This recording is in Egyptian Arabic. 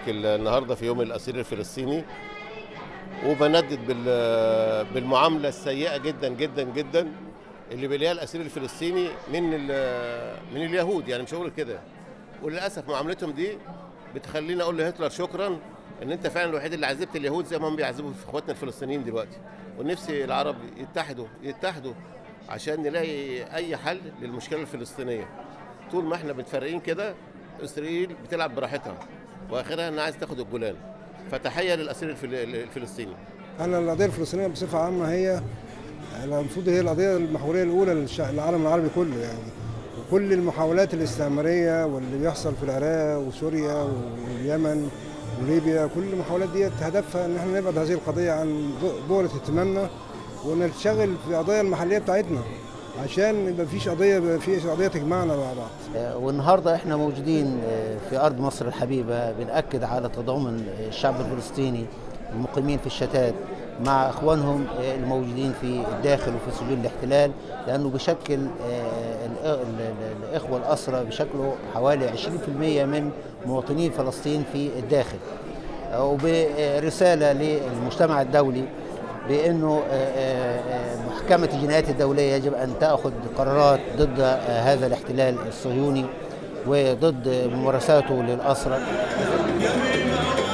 النهارده في يوم الاسير الفلسطيني وبندد بال- بالمعامله السيئه جدا جدا جدا اللي بيلاقيها الاسير الفلسطيني من ال- من اليهود يعني مش هقول كده وللاسف معاملتهم دي بتخليني اقول لهتلر شكرا ان انت فعلا الوحيد اللي عذبت اليهود زي ما هم بيعذبوا في اخواتنا الفلسطينيين دلوقتي ونفسي العرب يتحدوا يتحدوا عشان نلاقي اي حل للمشكله الفلسطينيه طول ما احنا متفرقين كده اسرائيل بتلعب براحتها واخرها انها عايز تاخد الجولان فتحيه للاسير الفل- الفلسطيني أنا القضية الفلسطينية بصفة عامة هي المفروض هي القضية المحورية الأولى للعالم العربي كله يعني وكل المحاولات الاستعمارية واللي بيحصل في العراق وسوريا واليمن وليبيا كل المحاولات ديت هدفها ان احنا نبعد هذه القضية عن بؤرة اهتمامنا ونشتغل في القضايا المحلية بتاعتنا عشان ما فيش قضية في قضية تجمعنا مع بعض والنهارده احنا موجودين في ارض مصر الحبيبه بناكد على تضامن الشعب الفلسطيني المقيمين في الشتات مع اخوانهم الموجودين في الداخل وفي سجون الاحتلال لانه بشكل الإ- ال- ال- الاخوه الاسرى بشكلوا حوالي 20% من مواطني فلسطين في الداخل وبرساله للمجتمع الدولي بانه محكمه الجنايات الدوليه يجب ان تاخذ قرارات ضد هذا الاحتلال الصهيوني وضد ممارساته للاسرى